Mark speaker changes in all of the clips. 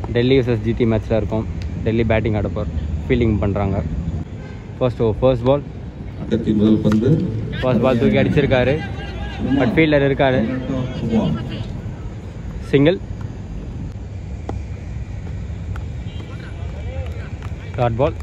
Speaker 1: Delhi vs GT மேட்ச்சில் இருக்கும் Delhi batting ஆடப்போர் ஃபீல்டிங் பண்ணுறாங்க ஃபர்ஸ்ட் ஓ ஃபர்ஸ்ட் பால்
Speaker 2: ஆட்டத்தின் முதல் பந்து
Speaker 1: ஃபர்ஸ்ட் பால் தூக்கி அடிச்சிருக்காரு பட் ஃபீல்டர் இருக்காரு
Speaker 2: குமார்
Speaker 1: சிங்கிள் டாட் பால்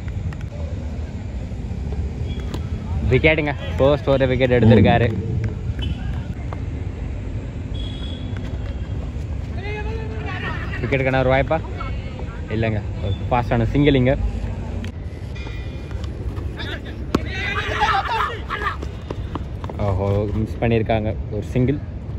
Speaker 1: விக்கெட்டுங்க ஃபர்ஸ்ட் ஒரு விக்கெட் எடுத்திருக்காரு விக்கெட்டுக்கான ஒரு வாய்ப்பா இல்லைங்க ஒரு ஃபாஸ்டான சிங்கிளிங்க ஓஹோ மிஸ் பண்ணியிருக்காங்க ஒரு சிங்கிள்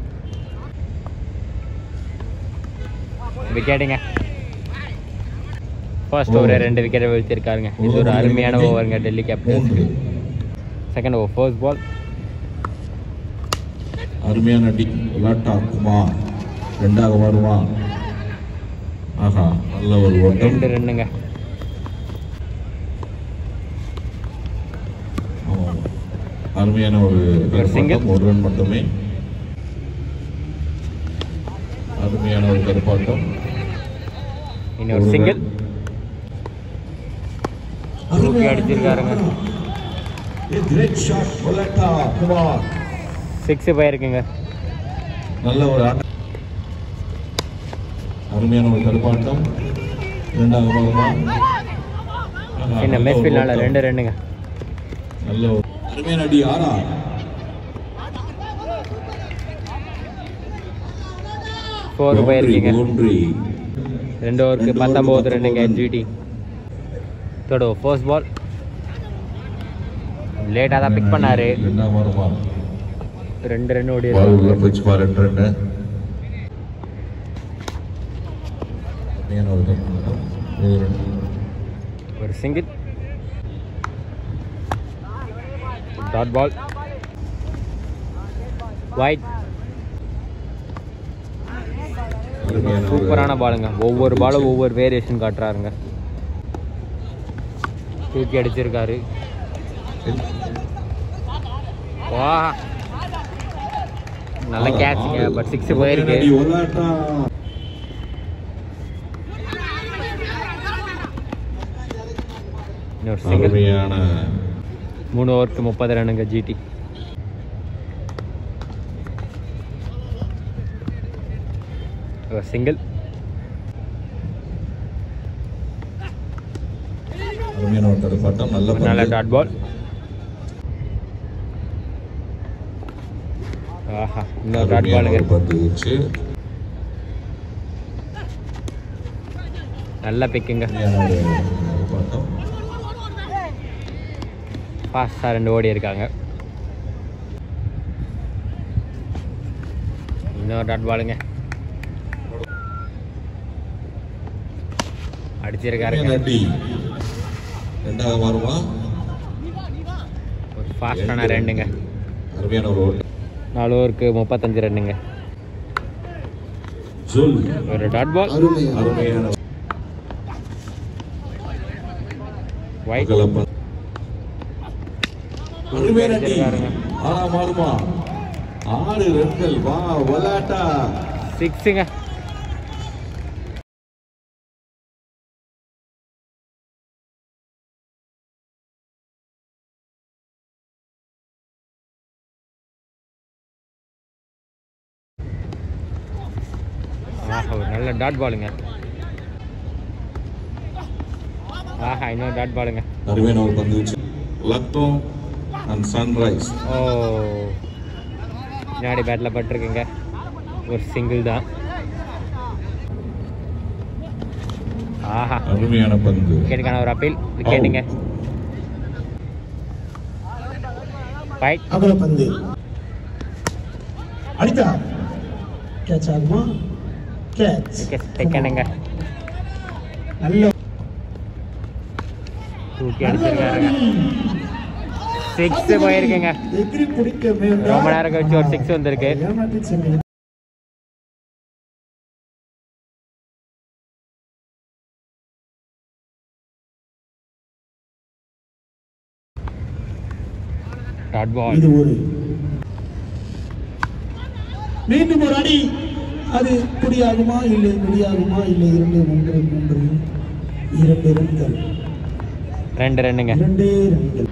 Speaker 1: விக்கெட்டுங்க ஃபர்ஸ்ட் ஓவர் ரெண்டு விக்கெட்டை வீழ்த்திருக்காருங்க இது ஒரு அருமையான ஓவருங்க டெல்லி கேபிட்டல்ஸ்க்கு செகண்ட் ஓவர் ஃபர்ஸ்ட் பால்
Speaker 2: அருமையான டி விளாட்டா குமார் ரெண்டாக வருமா ஆஹா நல்ல ஒரு ஓட்டம்
Speaker 1: ரெண்டு ரன்னுங்க
Speaker 2: ஆமாம். அருமையான ஒரு
Speaker 1: single.
Speaker 2: கருப்பாட்டம் ஒரு ரன் மட்டுமே அருமையான ஒரு கருப்பாட்டம்
Speaker 1: இன்னொரு
Speaker 2: ஒரு
Speaker 1: சிங்கிள் தூக்கி அடிச்சிருக்காருங்க
Speaker 2: கிரேட் ஷாட் விளாட்டா குமார்
Speaker 1: சிக்ஸ் போயிருக்குங்க
Speaker 2: நல்ல ஒரு ஆட்டம் அருமையான ஒரு கருப்பாட்டம் இரண்டாவது பாகமா ஆஹா,
Speaker 1: இந்த
Speaker 2: நல்ல ஒரு
Speaker 1: மெஸ்பில்னால
Speaker 2: ஓட்டம்.
Speaker 1: ரெண்டு ரன்னுங்க
Speaker 2: நல்ல ஒரு அருமையான அடி ஆறா
Speaker 1: ஃபோர் போயிருக்கீங்க
Speaker 2: பவுண்டரி
Speaker 1: ரெண்டு ஓவருக்கு
Speaker 2: ரெண்டு
Speaker 1: பத்தொம்போது
Speaker 2: ஓவருக்கு
Speaker 1: ரன்னுங்க
Speaker 2: பத்தொன்பது.
Speaker 1: ஜிடி தொடோ ஃபர்ஸ்ட் பால் லேட்டாக தான் பிக் பண்ணாரு
Speaker 2: ரெண்டாம் வாரமா
Speaker 1: ரெண்டு ரன் ஓடி
Speaker 2: பால் உள்ள
Speaker 1: இருக்காங்க
Speaker 2: போச்சு பாரு ரெண்டு ரன்னு அருமையான ஒரு கருப்பாட்டம் ஒரு ரன்
Speaker 1: ஒரு சிங்கிள் டாட் பால் ஒயிட்
Speaker 2: அருமையான ஒரு-
Speaker 1: சூப்பரான பாலுங்க ஒவ்வொரு பாலும் ஒவ்வொரு வேரியேஷன் காட்டுறாருங்க தூக்கி அடிச்சிருக்காரு வா நல்ல கேட்சுங்க பட் சிக்ஸ் போயிருக்கு
Speaker 2: அடி விளாட்டா
Speaker 1: இன்னொரு சிங்கிள்
Speaker 2: அருமையான
Speaker 1: மூணு ஓவருக்கு முப்பது ரன்னுங்க ஜிடி ஒரு சிங்கிள்
Speaker 2: அருமையான ஒரு கருப்பாட்டம் நல்ல
Speaker 1: ஒரு நல்ல
Speaker 2: பந்து.
Speaker 1: டாட் பால் ஆஹா இன்னொரு டாட்
Speaker 2: அருமையான
Speaker 1: பாலுங்க
Speaker 2: ஒரு பந்து வச்சு
Speaker 1: நல்ல பிக்குங்க
Speaker 2: அருமையான ஒரு கருப்பாட்டம்
Speaker 1: ஃபாஸ்ட்டாக ரெண்டு ஓடி இருக்காங்க இன்னொரு டாட் பாலுங்க அடிச்சிருக்காருங்க
Speaker 2: அருமையான அடி ரெண்டாவது வாரமா
Speaker 1: ஒரு ஃபாஸ்டான ரெண்டுங்க
Speaker 2: அருமையான ஒரு ஓட்டம்
Speaker 1: நாலு ஓவருக்கு முப்பத்தஞ்சு ரன்னுங்க
Speaker 2: சொல்
Speaker 1: ஒரு டாட் பால்
Speaker 2: அருமையான
Speaker 1: ஒயிட்
Speaker 2: அகலப்பந்து. அருமையான அடி
Speaker 1: அடிச்சிருக்காருங்க.
Speaker 2: ஆறாம் வாரமா ஆறு ரன்கள் வா விளாட்டா
Speaker 1: சிக்ஸுங்க ஆஹா ஒரு நல்ல டாட் பாலுங்க ஆஹா இன்னொரு டாட் பாலுங்க
Speaker 2: அருமையான ஒரு பந்து வச்சு லக்னோ அண்ட் சன்ரைஸ்
Speaker 1: ஓ பின்னாடி பேட்டில் பட்டிருக்குங்க ஒரு சிங்கிள் தான் ஆஹா
Speaker 2: அருமையான பந்து
Speaker 1: விக்கெட்டுக்கான ஒரு அப்பீல் விக்கெட்டுங்க ஃபைட்
Speaker 3: அகல பந்து அடித்தா கேட்ச் ஆகுமா கேட்ச்
Speaker 1: விக்கெட் செகண்டுங்க
Speaker 3: நல்ல
Speaker 1: தூக்கி அடிச்சிருக்காருங்க சிக்ஸ் போயிருக்குங்க
Speaker 3: எதிரி பிடிக்க வேண்டாம்.
Speaker 1: ரொம்ப நேரம் கழிச்சு ஒரு six வந்திருக்கு.
Speaker 3: ஏமாற்றி சென்றீங்க.
Speaker 1: டாட் பால்
Speaker 3: இது ஒரு மீண்டும் ஒரு அடி அது குடியாகுமா இல்லை குடியாகுமா இல்லை இரண்டு மூன்று மூன்று இரண்டு ரன்கள்
Speaker 1: ரெண்டு ரன்னுங்க
Speaker 3: இரண்டே ரன்கள்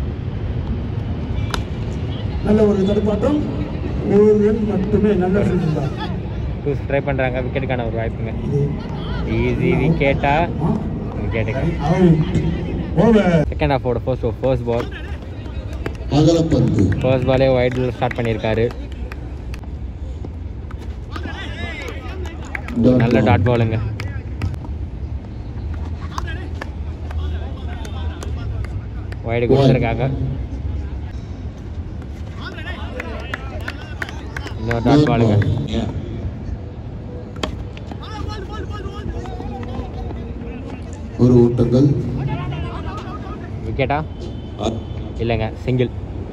Speaker 3: நல்ல ஒரு தடுப்பாட்டம் ஒரு ரன் மட்டுமே நல்ல ஃபீல்டிங் தான்
Speaker 1: டூஸ் ட்ரை பண்ணுறாங்க விக்கெட்டுக்கான ஒரு வாய்ப்புங்க
Speaker 3: இது
Speaker 1: ஈஸி விக்கெட்டா விக்கெட்டுங்க
Speaker 3: அவுட் ஓவர்
Speaker 1: செகண்ட் ஹாஃபோட ஃபர்ஸ்ட் ஃபர்ஸ்ட் பால்
Speaker 2: அகலப்பந்து
Speaker 1: ஃபர்ஸ்ட் பாலே ஒயிட் ஸ்டார்ட் பண்ணியிருக்காரு நல்ல டாட் பாலுங்க ஒயிடு கொடுத்துருக்காங்க இன்னொரு டாட் பாலுங்க
Speaker 2: ஒரு ஓட்டங்கள்
Speaker 1: விக்கெட்டா இல்லைங்க சிங்கிள்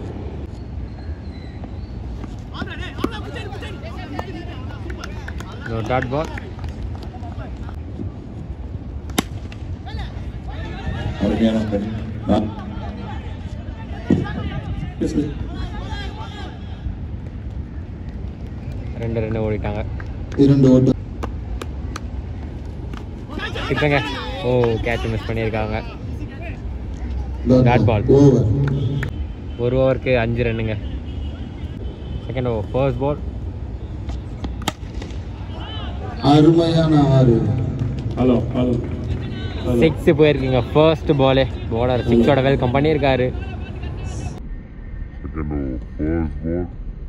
Speaker 1: இன்னொரு டாட் பால்
Speaker 2: அருமையான பெண் நான்
Speaker 1: ரெண்டு ரெண்டு ஓடிட்டாங்க
Speaker 2: இரண்டு ஓட்டம்
Speaker 1: இப்போங்க ஓ கேட்ச் மிஸ் பண்ணியிருக்காங்க Dot ball.
Speaker 2: ஓவர்
Speaker 1: ஒரு ஓவருக்கு அஞ்சு ரன்னுங்க செகண்ட் ஓவர் ஃபர்ஸ்ட் பால்
Speaker 2: அருமையான ஆறு
Speaker 3: ஹலோ ஹலோ
Speaker 1: சிக்ஸ் போயிருக்குங்க ஃபர்ஸ்ட் பாலே bowler சிக்ஸோட வெல்கம் பண்ணியிருக்காரு
Speaker 4: Second over, first ball.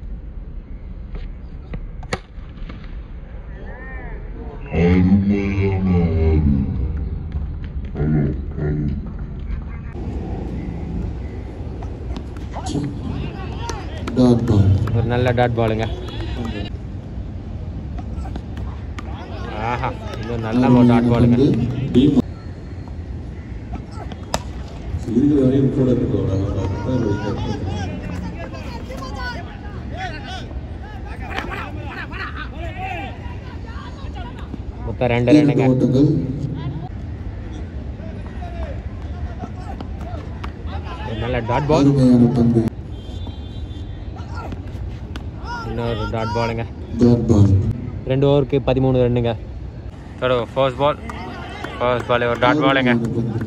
Speaker 4: அருமையான ஆறு ஹலோ ஹலோ
Speaker 2: டாட் பால்
Speaker 1: ஒரு நல்ல டாட் பாலுங்க ஆஹா இது ஒரு நல்ல டாட் பாலுங்க
Speaker 2: இருக்கிற வரையும் கூட இருக்கோம்
Speaker 1: மொத்தம் ரெண்டு
Speaker 2: இரண்டு
Speaker 1: ரன்னுங்க
Speaker 2: ஓட்டங்கள்
Speaker 1: ஒரு நல்ல டாட் பால்
Speaker 2: அருமையான பந்து
Speaker 1: இன்னொரு டாட் பாலுங்க
Speaker 2: டாட் பால்
Speaker 1: ரெண்டு ஓவருக்கு பதிமூணு ரன்னுங்க தொடோ ஃபர்ஸ்ட் பால் ஃபர்ஸ்ட் பால் ஒரு டாட் பாலுங்க
Speaker 2: அருமையான பந்து.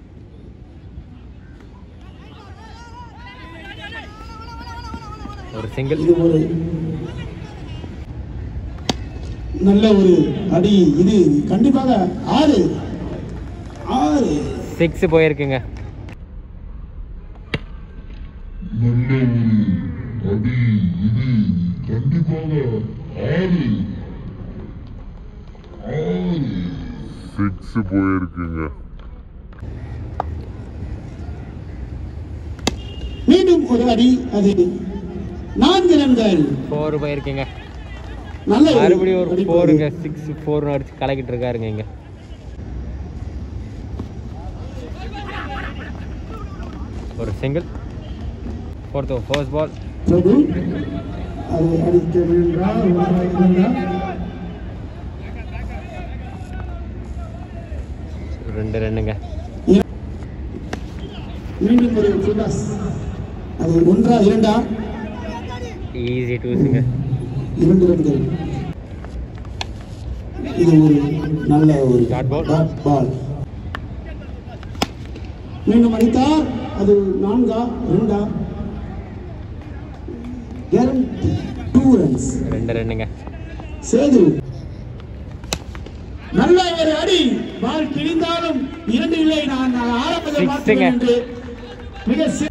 Speaker 1: ஒரு சிங்கிள்
Speaker 3: இது ஒரு நல்ல ஒரு அடி இது கண்டிப்பாக ஆறு ஆறு
Speaker 1: சிக்ஸ் போயிருக்குங்க
Speaker 4: நல்ல ஒரு அடி இது கண்டிப்பாக ஆறு ஆறு சிக்ஸ் போயிருக்குங்க
Speaker 3: மீண்டும் ஒரு அடி அது நான்கு ரன்கள்
Speaker 1: ஃபோர் போயிருக்குங்க
Speaker 3: நல்ல ஒரு
Speaker 1: மறுபடியும் ஒரு
Speaker 3: அடிப்படை.
Speaker 1: ஃபோருங்க சிக்ஸ் ஃபோர்னு அடிச்சு கலக்கிட்டு இருக்காருங்க இங்க ஒரு single fourth first ball
Speaker 3: Prabhu அது அடிக்க வேண்டாம் ஒன்றாக இருந்தால்
Speaker 1: ரெண்டு ரன்னுங்க
Speaker 3: மீண்டும் ஒரு ஃபுல்லாஸ் அது ஒன்றா இரண்டா
Speaker 1: ஈஸி டூஸுங்க
Speaker 3: இரண்டு ரன்கள் இது ஒரு நல்ல ஒரு
Speaker 1: Dot ball.
Speaker 3: dot ball. மீண்டும் அடித்தார் அது நான்கா ரெண்டா கேரண்டி டூ ரன்ஸ்
Speaker 1: ரெண்டு ரன்னுங்க
Speaker 3: சேது நல்ல ஒரு அடி பால் கிழிந்தாலும் இரண்டு இல்லை நான் நான் ஆரம்பத்தில்
Speaker 1: Six
Speaker 3: பார்த்தேன்
Speaker 1: ங்க.
Speaker 3: என்று மிக சி-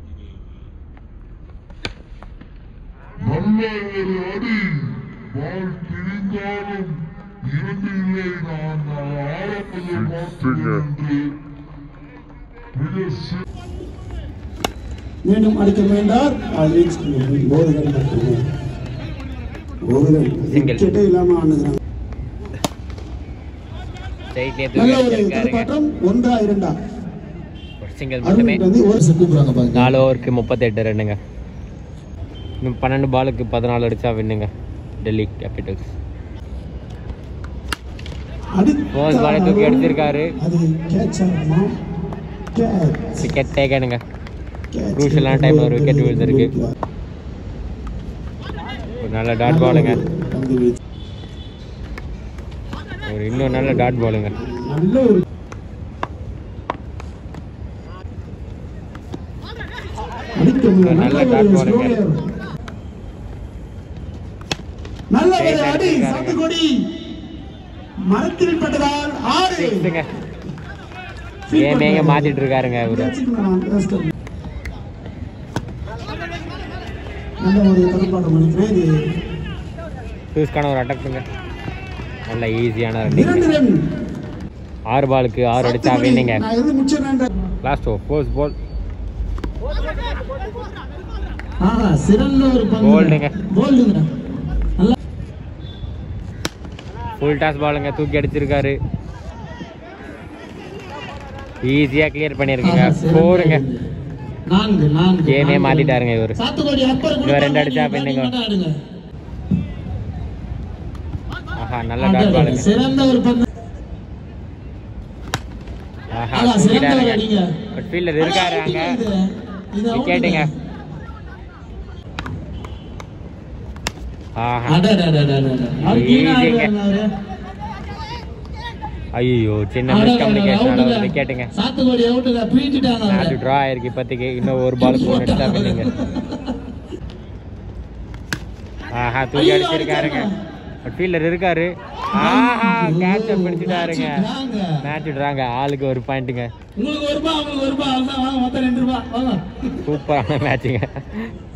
Speaker 4: நல்ல ஒரு அடி பால் கிழிந்தாலும் இரண்டு இல்லை நான் ஆரம்பத்தில் பார்த்தேன் என்று மிக சி-
Speaker 3: மீண்டும் அடிக்க வேண்டார் அது reach பண்ணி ஒரு ரன் மட்டுமே ஒரு ரன்
Speaker 1: Single.
Speaker 3: விக்கெட்டே இல்லாம ஆடுகிறாங்க
Speaker 1: ஸ்ட்ரைட்லேயே
Speaker 3: நல்ல
Speaker 1: தூக்கி
Speaker 3: ஒரு
Speaker 1: வச்சிருக்காருங்க
Speaker 3: தடுப்பாட்டம் ஒன்றா இரண்டா
Speaker 1: ஒரு சிங்கிள் மட்டுமே
Speaker 3: அருண் வந்து ஒரு
Speaker 2: கூப்பிடுறாங்க பாருங்க
Speaker 1: நாலு ஓவருக்கு முப்பத்தெட்டு ரன்னுங்க இன்னும் பன்னெண்டு பாலுக்கு பதினாலு அடிச்சா வின்னுங்க டெல்லி கேபிட்டல்ஸ் First ball அ தூக்கி அடிச்சிருக்காரு.
Speaker 3: அது கேட்ச் ஆகுமா கேட்ச்
Speaker 1: விக்கெட் டேக்கனுங்க
Speaker 3: கேட்ச்
Speaker 1: Crucial ஆன time ல ஒரு wicket விழுந்திருக்கு. ஒரு நல்ல டாட் பாலுங்க
Speaker 3: பந்து வீச்சு.
Speaker 1: ஒரு இன்னும் நல்ல டாட் பாலுங்க
Speaker 3: நல்ல ஒரு அடிக்க முடியல.
Speaker 1: நல்ல
Speaker 3: நல்ல
Speaker 1: dot
Speaker 3: ஒரு
Speaker 1: ball ங்க.
Speaker 3: slower. நல்ல ஒரு
Speaker 1: Straight
Speaker 3: அடி
Speaker 1: அடிச்சிருக்காருங்க.
Speaker 3: சாத்துக்குடி மரத்தில் பட்டதால் ஆறு
Speaker 1: சிக்ஸுங்க கேமேங்க மாத்திட்டு இருக்காருங்க இவரு
Speaker 3: வச்சுக்கலாம், ரஸ்கல். நல்ல ஒரு தடுப்பாட்டம் பண்ணிக்கிறேன் இது
Speaker 1: டூஸ்க்கான ஒரு அட்டக்குங்க நல்ல ஈஸியான
Speaker 3: இரண்டு
Speaker 1: ரன்னிங்
Speaker 3: ரன்
Speaker 1: ஆறு பாலுக்கு ஆறு அடிச்சா
Speaker 3: சாத்துக்குடி.
Speaker 1: வின்னிங்க
Speaker 3: நான் எது முடிச்சிடறேன்
Speaker 1: லாஸ்ட் ஓ ஃபோர்ஸ் பால்
Speaker 3: ஆஹா சிறந்த ஒரு பந்து
Speaker 1: Boldங்க.
Speaker 3: போல்டுங்க நல்லா
Speaker 1: ஃபுல் டாஸ் பாலுங்க தூக்கி அடிச்சிருக்காரு ஈஸியா கிளியர் பண்ணிருக்கீங்க
Speaker 3: ஆஹா, சிறந்த
Speaker 1: போருங்க
Speaker 3: இது. நான்கு நான்கு
Speaker 1: கேமே
Speaker 3: நான்கு.
Speaker 1: மாத்திட்டாருங்க இவரு
Speaker 3: சாத்துக்குடி அப்பர்
Speaker 1: இவர் ரெண்டு அடிச்சா பின்னுங்க.
Speaker 3: ஆடுங்க
Speaker 1: ஆஹா நல்ல டாட் பாலுங்க
Speaker 3: சிறந்த ஒரு பந்து
Speaker 1: ஆஹா
Speaker 3: ஆஹா, சிறந்த ஒரு
Speaker 1: தூக்கிட்டாருங்க
Speaker 3: அடிங்க
Speaker 1: பட் ஃபீல்டர் இருக்காரு அங்க
Speaker 3: இது, இது
Speaker 1: விக்கெட்டுங்க
Speaker 3: அவுட்டுங்க.
Speaker 1: ஆஹா
Speaker 3: அடடடடடட. அவர் கீழே
Speaker 1: ஈஸிங்க.
Speaker 3: ஆடுறாங்க அவரு.
Speaker 1: ஐயோ சின்ன
Speaker 3: அடடடட,
Speaker 1: மிஸ் கம்யூனிகேஷன்
Speaker 3: அவுட்டுங்க.
Speaker 1: விக்கெட்டுங்க
Speaker 3: சாத்துக்குடி அவுட்டுங்க பீட்டிட்டாங்க அவரை.
Speaker 1: மேட்ச் ட்ரா ஆயிருக்கு இப்போதைக்கு இன்னும் ஒரு பாலுக்கு ஒன்று அடிச்சா வின்னிங்க ஆஹா தூக்கி
Speaker 3: ஐயோ,
Speaker 1: அடிச்சிருக்காருங்க
Speaker 3: அடிச்சாங்க.
Speaker 1: பட் ஃபீல்டர் இருக்காரு ஆஹா கேட்ச பிடிச்சிட்டாருங்க
Speaker 3: வாங்க.
Speaker 1: மேட்ச் விடுறாங்க ஆளுக்கு ஒரு பாயிண்ட்டுங்க
Speaker 3: உங்களுக்கு ஒரு ரூபா உங்களுக்கு ஒரு ரூபா அவ்வளவுதான் வாங்க மொத்தம் ரெண்டு ரூபா வாங்க
Speaker 1: சூப்பரான மேட்சுங்க